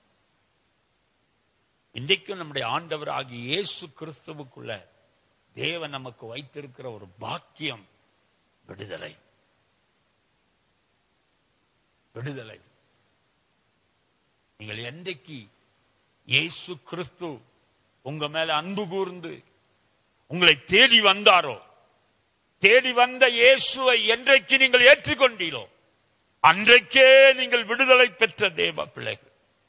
இன்றைக்கும் நம்முடைய ஆண்டவராகிய இயேசு கிறிஸ்துவுக்குள்ள தேவன் நமக்கு வைத்திருக்கிற ஒரு பாக்கியம் விடுதலை விடுதலை நீங்கள் என்றைக்கு இயேசு கிறிஸ்து உங்க மேல அன்பு கூர்ந்து உங்களை தேடி வந்தாரோ தேடி வந்த இயேசுவை என்றைக்கு நீங்கள் ஏற்றுக்கொண்டீரோ அன்றைக்கே நீங்கள் விடுதலை பெற்ற தேவ பிள்ளைகள்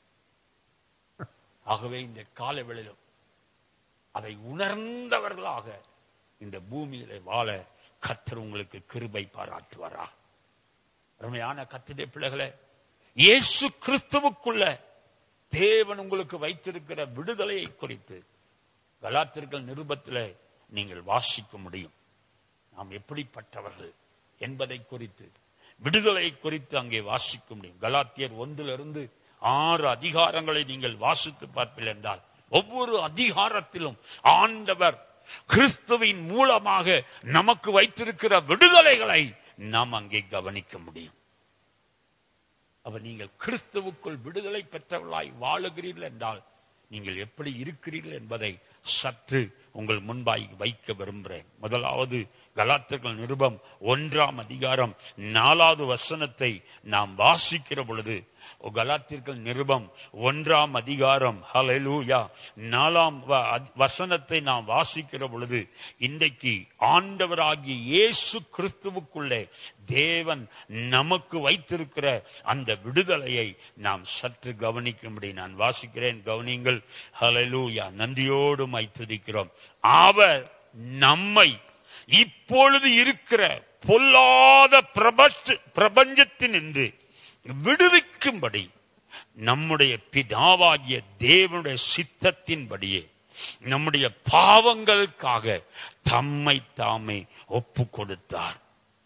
ஆகவே இந்த காலவெளியிலும் அதை உணர்ந்தவர்களாக இந்த பூமியிலே வாழ கத்தர் உங்களுக்கு கிருபை பாராட்டுவாரா அருமையான கத்திரை பிள்ளைகளே இயேசு கிறிஸ்துவுக்குள்ள தேவன் உங்களுக்கு வைத்திருக்கிற விடுதலையை குறித்து கலாத்திர்கள் நிருபத்தில் நீங்கள் வாசிக்க முடியும் நாம் எப்படிப்பட்டவர்கள் என்பதை குறித்து விடுதலை குறித்து அங்கே வாசிக்க முடியும் கலாத்தியர் ஒன்றிலிருந்து ஆறு அதிகாரங்களை நீங்கள் வாசித்து பார்ப்பீர்கள் என்றால் ஒவ்வொரு அதிகாரத்திலும் ஆண்டவர் கிறிஸ்துவின் மூலமாக நமக்கு வைத்திருக்கிற விடுதலைகளை நாம் அங்கே கவனிக்க முடியும் அப்ப நீங்கள் கிறிஸ்துவுக்குள் விடுதலை பெற்றவர்களாய் வாழுகிறீர்கள் என்றால் நீங்கள் எப்படி இருக்கிறீர்கள் என்பதை சற்று உங்கள் முன்பாய் வைக்க விரும்புகிறேன் முதலாவது கலாத்தர்கள் நிருபம் ஒன்றாம் அதிகாரம் நாலாவது வசனத்தை நாம் வாசிக்கிற பொழுது கலாத்திர்கள் நிருபம் ஒன்றாம் அதிகாரம் ஹalleluya நாலாம் வ- அத்- வசனத்தை நாம் வாசிக்கிற பொழுது இன்றைக்கு ஆண்டவராகிய இயேசு கிறிஸ்துவுக்குள்ளே தேவன் நமக்கு வைத்திருக்கிற அந்த விடுதலையை நாம் சற்று கவனிக்கும்படி நான் வாசிக்கிறேன் கவனிங்கள் ஹalleluya நன்றியோடு மை துதிக்கிறோம் அவர் நம்மை இப்பொழுது இருக்கிற பொல்லாத பிரபஞ்ச பிரபஞ்சத்தினின்று விடுவிக்கும்படி நம்முடைய பிதாவாகிய தேவனுடைய சித்தத்தின்படியே நம்முடைய பாவங்களுக்காக தம்மை தாமே ஒப்பு கொடுத்தார்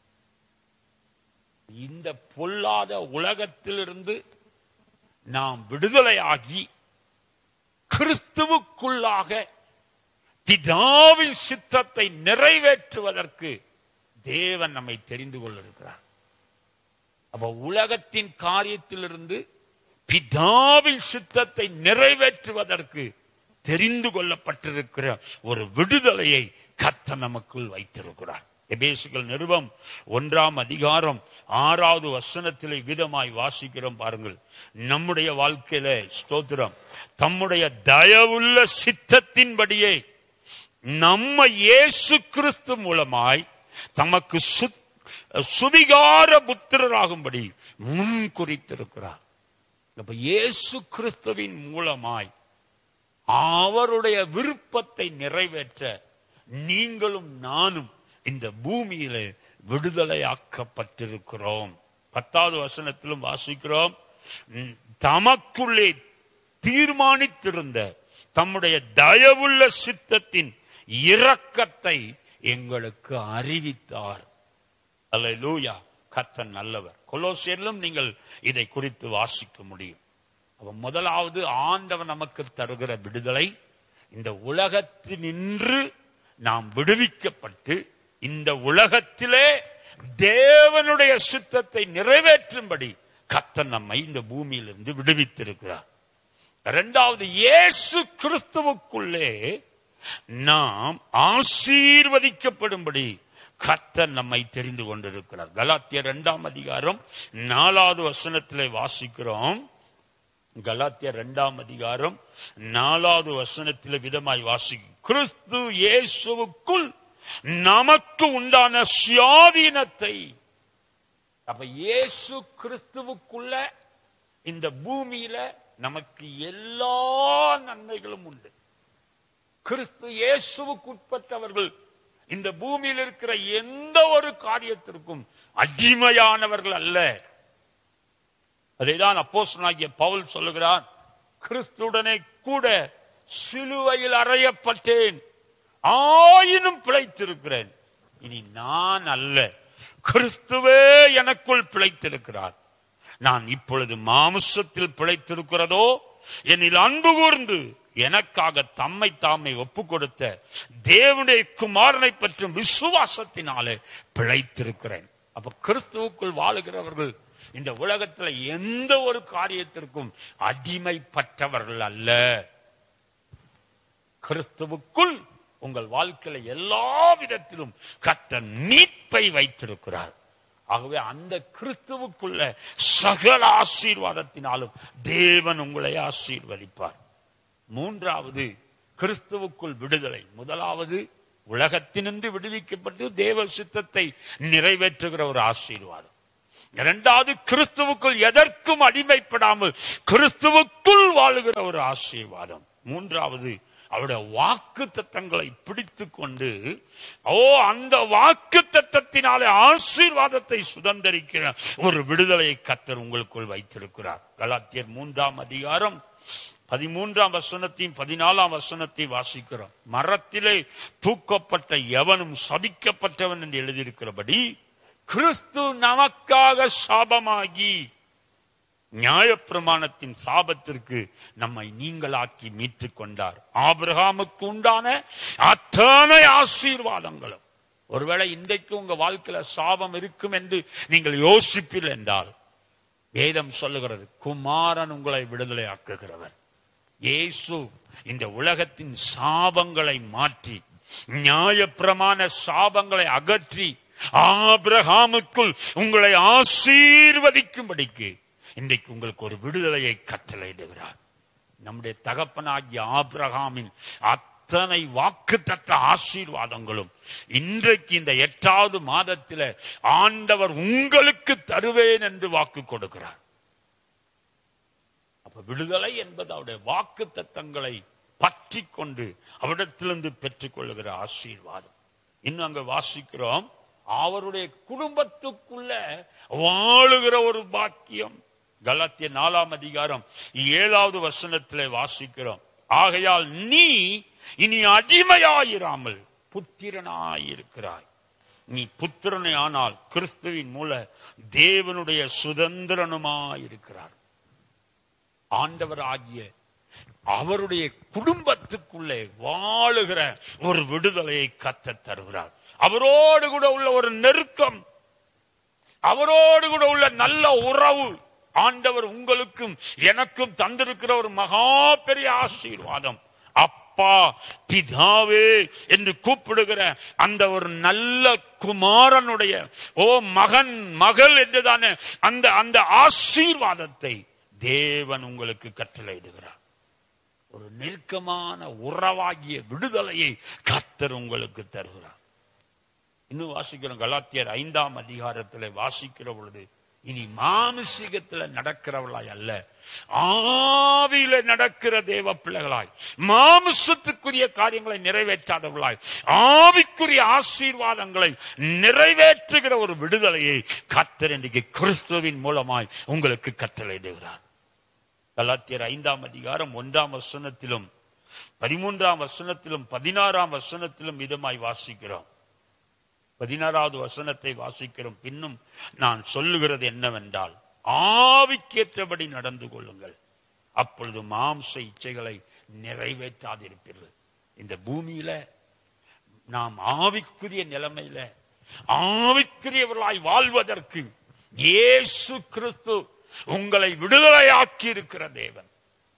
இந்த பொல்லாத உலகத்திலிருந்து நாம் விடுதலையாகி கிறிஸ்துவுக்குள்ளாக பிதாவின் சித்தத்தை நிறைவேற்றுவதற்கு தேவன் நம்மை தெரிந்து கொள்ளிருக்கிறார் அப்ப உலகத்தின் காரியத்திலிருந்து பிதாவின் சித்தத்தை நிறைவேற்றுவதற்கு தெரிந்து கொள்ளப்பட்டிருக்கிற ஒரு விடுதலையை கத்த நமக்குள் வைத்திருக்கிறார் எபேசுகள் நிருபம் ஒன்றாம் அதிகாரம் ஆறாவது வசனத்திலே விதமாய் வாசிக்கிறோம் பாருங்கள் நம்முடைய வாழ்க்கையில ஸ்தோத்திரம் தம்முடைய தயவுள்ள சித்தத்தின்படியே நம்ம இயேசு கிறிஸ்து மூலமாய் தமக்கு சு- சுவிகார புத்திரராகும்படி முன் குறித்திருக்கிறார் அப்ப இயேசு கிறிஸ்துவின் மூலமாய் அவருடைய விருப்பத்தை நிறைவேற்ற நீங்களும் நானும் இந்த பூமியிலே விடுதலையாக்கப்பட்டிருக்கிறோம் பத்தாவது வசனத்திலும் வாசிக்கிறோம் ம், தமக்குள்ளே தீர்மானித்திருந்த தம்முடைய தயவுள்ள சித்தத்தின் இரக்கத்தை எங்களுக்கு அறிவித்தார் அல்லேலூயா கர்த்தர் நல்லவர் கொலோசியரிலும் நீங்கள் இதை குறித்து வாசிக்க முடியும் அப்ப முதலாவது ஆண்டவர் நமக்கு தருகிற விடுதலை இந்த உலகத்தினின்று நாம் விடுவிக்கப்பட்டு இந்த உலகத்திலே தேவனுடைய சித்தத்தை நிறைவேற்றும்படி கர்த்தர் நம்மை இந்த பூமியிலிருந்து விடுவித்திருக்கிறார் இரண்டாவது இயேசு கிறிஸ்துவுக்குள்ளே நாம் ஆசீர்வதிக்கப்படும்படி கர்த்தர் நம்மை தெரிந்து கொண்டிருக்கிறார் கலாத்தியர் இரண்டாம் அதிகாரம் நாலாவது வசனத்திலே வாசிக்கிறோம் கலாத்தியர் இரண்டாம் அதிகாரம் நாலாவது வசனத்திலே விதமாய் வாசிக்கும் கிறிஸ்து இயேசுவுக்குள் நமக்கு உண்டான சுயாதீனத்தை அப்ப இயேசு கிறிஸ்துவுக்குள்ள இந்த பூமியில நமக்கு எல்லா நன்மைகளும் உண்டு கிறிஸ்து இயேசுவுக்கு உட்பட்டவர்கள் இந்த பூமியில் இருக்கிற எந்த ஒரு காரியத்திற்கும் அடிமையானவர்கள் அல்ல அதைதான் அப்போஸ்தலனாகிய பவுல் சொல்லுகிறார் கிறிஸ்துடனே கூட சிலுவையில் அறையப்பட்டேன் ஆயினும் பிழைத்திருக்கிறேன் இனி நான் அல்ல கிறிஸ்துவே எனக்குள் பிழைத்திருக்கிறார் நான் இப்பொழுது மாம்சத்தில் பிழைத்திருக்கிறதோ என்னில் அன்பு கூர்ந்து எனக்காக தம்மை தாமை ஒப்பு கொடுத்த தேவனுடைய குமாரனை பற்றும் விசுவாசத்தினாலே பிழைத்திருக்கிறேன் அப்ப கிறிஸ்துவுக்குள் வாழுகிறவர்கள் இந்த உலகத்துல எந்த ஒரு காரியத்திற்கும் அடிமைப்பட்டவர்கள் அல்ல கிறிஸ்துவுக்குள் உங்கள் வாழ்க்கையில எல்லா விதத்திலும் கத்த மீட்பை வைத்திருக்கிறார் ஆகவே அந்த கிறிஸ்துவுக்குள்ள சகல ஆசீர்வாதத்தினாலும் தேவன் உங்களை ஆசீர்வதிப்பார் மூன்றாவது கிறிஸ்துவுக்குள் விடுதலை முதலாவது உலகத்தினின்று விடுவிக்கப்பட்டு தேவ சித்தத்தை நிறைவேற்றுகிற ஒரு ஆசீர்வாதம் இரண்டாவது கிறிஸ்துவுக்குள் எதற்கும் அடிமைப்படாமல் கிறிஸ்துவுக்குள் வாழுகிற ஒரு ஆசீர்வாதம் மூன்றாவது அவருடைய வாக்கு தத்தங்களை பிடித்து கொண்டு ஓ அந்த வாக்கு தத்தத்தினாலே ஆசீர்வாதத்தை சுதந்திரிக்கிற ஒரு விடுதலையை கத்தர் உங்களுக்குள் வைத்திருக்கிறார் கலாத்தியர் மூன்றாம் அதிகாரம் பதிமூன்றாம் வசனத்தையும் பதினாலாம் வசனத்தையும் வாசிக்கிறோம் மரத்திலே தூக்கப்பட்ட எவனும் சபிக்கப்பட்டவன் என்று எழுதியிருக்கிறபடி கிறிஸ்து நமக்காக சாபமாகி நியாயப்பிரமாணத்தின் சாபத்திற்கு நம்மை நீங்களாக்கி மீட்டுக் கொண்டார் ஆபிரகாமுக்கு உண்டான அத்தனை ஆசீர்வாதங்களும் ஒருவேளை இன்றைக்கு உங்க வாழ்க்கையில சாபம் இருக்கும் என்று நீங்கள் யோசிப்பீர்கள் என்றால் வேதம் சொல்லுகிறது குமாரன் உங்களை விடுதலை ஆக்குகிறவர் இயேசு இந்த உலகத்தின் சாபங்களை மாற்றி நியாயப்பிரமாண சாபங்களை அகற்றி ஆபிரகாமுக்குள் உங்களை ஆசீர்வதிக்கும்படிக்கு இன்றைக்கு உங்களுக்கு ஒரு விடுதலையை கட்டளையிடுகிறார் நம்முடைய தகப்பனாகிய ஆபிரகாமின் அத்தனை வாக்குத்தத்த ஆசீர்வாதங்களும் இன்றைக்கு இந்த எட்டாவது மாதத்தில் ஆண்டவர் உங்களுக்கு தருவேன் என்று வாக்கு கொடுக்கிறார் அப்ப விடுதலை என்பது அவருடைய வாக்கு தத்தங்களை பற்றி கொண்டு அவரிடத்திலிருந்து பெற்றுக்கொள்ளுகிற ஆசீர்வாதம் இன்னும் அங்க வாசிக்கிறோம் அவருடைய குடும்பத்துக்குள்ள வாழுகிற ஒரு பாக்கியம் கலாத்திய நாலாம் அதிகாரம் ஏழாவது வசனத்திலே வாசிக்கிறோம் ஆகையால் நீ இனி அடிமையாயிராமல் புத்திரனாயிருக்கிறாய் நீ புத்திரனை ஆனால் கிறிஸ்துவின் மூல தேவனுடைய சுதந்திரனுமாயிருக்கிறார் ஆண்டவர் ஆகிய அவருடைய குடும்பத்துக்குள்ளே வாழுகிற ஒரு விடுதலையை கத்த தருகிறார் அவரோடு கூட உள்ள ஒரு நெருக்கம் அவரோடு கூட உள்ள நல்ல உறவு ஆண்டவர் உங்களுக்கும் எனக்கும் தந்திருக்கிற ஒரு மகா பெரிய ஆசீர்வாதம் அப்பா பிதாவே என்று கூப்பிடுகிற அந்த ஒரு நல்ல குமாரனுடைய ஓ மகன் மகள் என்றுதானே அந்த அந்த ஆசீர்வாதத்தை தேவன் உங்களுக்கு கட்டளையிடுகிறார் ஒரு நெருக்கமான உறவாகிய விடுதலையை கத்தர் உங்களுக்கு தருகிறார் இன்னும் வாசிக்கிறோம் கலாத்தியர் ஐந்தாம் அதிகாரத்தில் வாசிக்கிற பொழுது இனி மானுஷிகத்துல நடக்கிறவளாய் அல்ல ஆவியில நடக்கிற தேவ பிள்ளைகளாய் மாமிசத்துக்குரிய காரியங்களை நிறைவேற்றாதவர்களாய் ஆவிக்குரிய ஆசீர்வாதங்களை நிறைவேற்றுகிற ஒரு விடுதலையை கத்தர் இன்றைக்கு கிறிஸ்துவின் மூலமாய் உங்களுக்கு கட்டளையிடுகிறார் கலாத்தியர் ஐந்தாம் அதிகாரம் ஒன்றாம் வசனத்திலும் பதிமூன்றாம் வசனத்திலும் பதினாறாம் வசனத்திலும் இதமாய் வாசிக்கிறோம் பதினாறாவது வசனத்தை வாசிக்கிறோம் பின்னும் நான் சொல்லுகிறது என்னவென்றால் ஆவிக்கேற்றபடி நடந்து கொள்ளுங்கள் அப்பொழுது மாம்ச இச்சைகளை நிறைவேற்றாதிருப்பீர்கள் இந்த பூமியில நாம் ஆவிக்குரிய நிலைமையில ஆவிக்குரியவர்களாய் வாழ்வதற்கு இயேசு கிறிஸ்து உங்களை விடுதலையாக்கி இருக்கிற தேவன்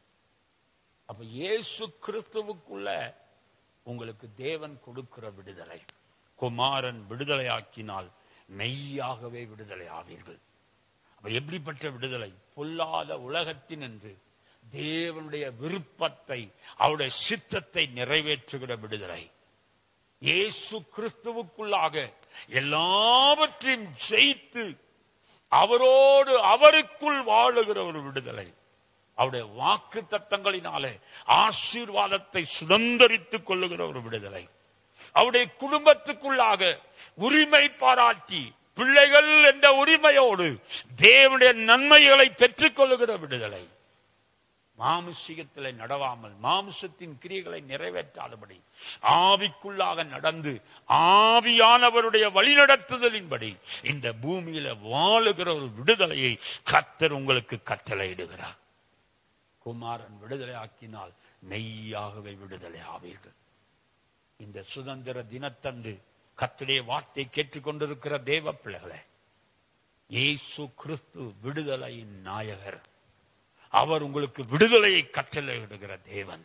அப்ப இயேசு கிறிஸ்துவுக்குள்ள உங்களுக்கு தேவன் கொடுக்கிற விடுதலை குமாரன் விடுதலையாக்கினால் மெய்யாகவே விடுதலை ஆவீர்கள் அப்ப எப்படிப்பட்ட விடுதலை பொல்லாத உலகத்தின் என்று தேவனுடைய விருப்பத்தை அவருடைய சித்தத்தை நிறைவேற்றுகிற விடுதலை இயேசு கிறிஸ்துவுக்குள்ளாக எல்லாவற்றையும் ஜெயித்து அவரோடு அவருக்குள் வாழுகிற ஒரு விடுதலை அவருடைய வாக்கு தத்தங்களினாலே ஆசீர்வாதத்தை சுதந்திரித்துக் கொள்ளுகிற ஒரு விடுதலை அவருடைய குடும்பத்துக்குள்ளாக உரிமை பாராட்டி பிள்ளைகள் என்ற உரிமையோடு தேவனுடைய நன்மைகளை பெற்றுக் கொள்ளுகிற விடுதலை மாமிசிகத்திலே நடவாமல் மாமிசத்தின் கிரியைகளை நிறைவேற்றாதபடி ஆவிக்குள்ளாக நடந்து ஆவியானவருடைய வழிநடத்துதலின்படி இந்த பூமியில வாழுகிற ஒரு விடுதலையை கத்தர் உங்களுக்கு கட்டளையிடுகிறார் குமாரன் விடுதலை ஆக்கினால் மெய்யாகவே விடுதலை ஆவீர்கள் இந்த சுதந்திர தினத்தன்று கத்துடைய வார்த்தை கேட்டுக்கொண்டிருக்கிற தேவ பிள்ளைகளே இயேசு கிறிஸ்து விடுதலையின் நாயகர் அவர் உங்களுக்கு விடுதலையை கட்டளையிடுகிற தேவன்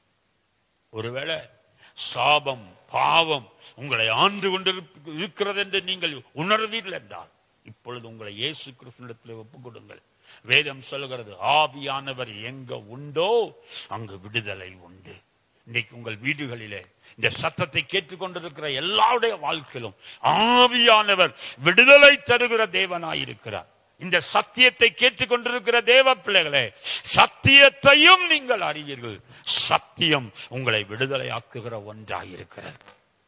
ஒருவேளை சாபம் பாவம் உங்களை ஆண்டு கொண்டிருக்க இருக்கிறது என்று நீங்கள் உணர்வீர்கள் என்றால் இப்பொழுது உங்களை இயேசு கிறிஸ்துவிடத்தில் ஒப்புக் கொடுங்கள் வேதம் சொல்லுகிறது ஆவியானவர் எங்க உண்டோ அங்கு விடுதலை உண்டு இன்னைக்கு உங்கள் வீடுகளிலே இந்த சத்தத்தை கேட்டுக்கொண்டிருக்கிற எல்லாருடைய வாழ்க்கையிலும் ஆவியானவர் விடுதலை தருகிற தேவனாயிருக்கிறார் இந்த சத்தியத்தை கேட்டுக்கொண்டிருக்கிற தேவ பிள்ளைகளே சத்தியத்தையும் நீங்கள் அறிவீர்கள் சத்தியம் உங்களை விடுதலையாக்குகிற ஒன்றாயிருக்கிறது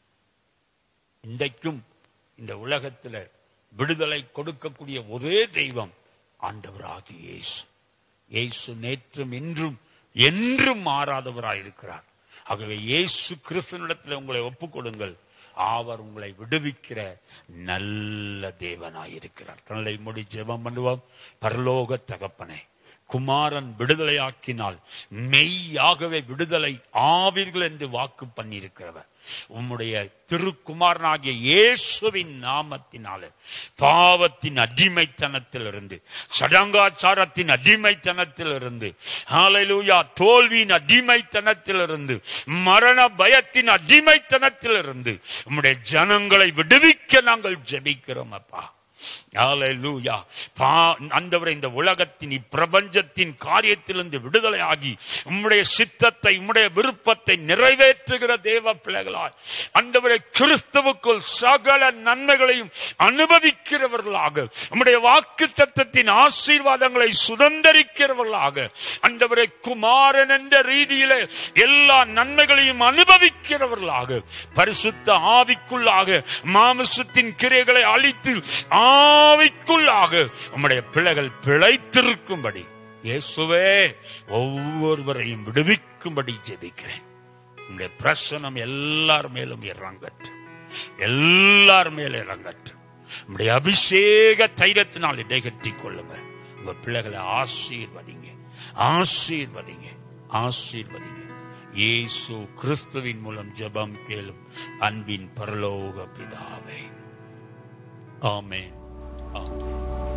இன்றைக்கும் இந்த உலகத்துல விடுதலை கொடுக்கக்கூடிய ஒரே தெய்வம் ஆண்டவராகிய இயேசு இயேசு நேற்றும் இன்றும் என்றும் மாறாதவராயிருக்கிறார் ஆகவே இயேசு கிறிஸ்தனிடத்தில் உங்களை ஒப்புக் கொடுங்கள் அவர் உங்களை விடுவிக்கிற நல்ல தேவனாயிருக்கிறார் கண்ணலை முடி ஜெபம் பண்ணுவோம் பரலோக தகப்பனே குமாரன் விடுதலையாக்கினால் மெய்யாகவே விடுதலை ஆவீர்கள் என்று வாக்கு பண்ணியிருக்கிறவர் உம்முடைய திருக்குமாரனாகிய இயேசுவின் நாமத்தினால பாவத்தின் அடிமைத்தனத்திலிருந்து சடங்காச்சாரத்தின் அடிமைத்தனத்திலிருந்து ஹalleluya தோல்வியின் அடிமைத்தனத்திலிருந்து மரண பயத்தின் அடிமைத்தனத்திலிருந்து உம்முடைய ஜனங்களை விடுவிக்க நாங்கள் ஜெபிக்கிறோம் அப்பா ஹalleluya பா ஆண்டவரே இந்த உலகத்தின் இப்பிரபஞ்சத்தின் காரியத்திலிருந்து விடுதலையாகி உம்முடைய சித்தத்தை உம்முடைய விருப்பத்தை நிறைவேற்றுகிற தேவ பிள்ளைகளாய் ஆண்டவரே கிறிஸ்துவுக்குள் சகல நன்மைகளையும் அனுபவிக்கிறவர்களாக உம்முடைய வாக்கு தத்தத்தின் ஆசீர்வாதங்களை சுதந்திரிக்கிறவர்களாக ஆண்டவரே குமாரன் என்ற ரீதியிலே எல்லா நன்மைகளையும் அனுபவிக்கிறவர்களாக பரிசுத்த ஆவிக்குள்ளாக மாமிசத்தின் கிரைகளை அழித்து ஆவிக்குள்ளாக உம்முடைய பிள்ளைகள் பிழைத்திருக்கும்படி இயேசுவே ஒவ்வொருவரையும் விடுவிக்கும்படி ஜெபிக்கிறேன் உம்முடைய பிரசனம் எல்லார் மேலும் இறங்கட்டும் எல்லார் மேலும் இறங்கட்டும் உம்முடைய அபிஷேக தைரியத்தினால் இடைகட்டி கொள்ளுங்க உங்க பிள்ளைகளை ஆசீர்வதிங்க ஆசீர்வதிங்க ஆசீர்வதிங்க இயேசு கிறிஸ்துவின் மூலம் ஜெபம் கேளும் அன்பின் பரலோக பிதாவே ஆமென் ஆமென்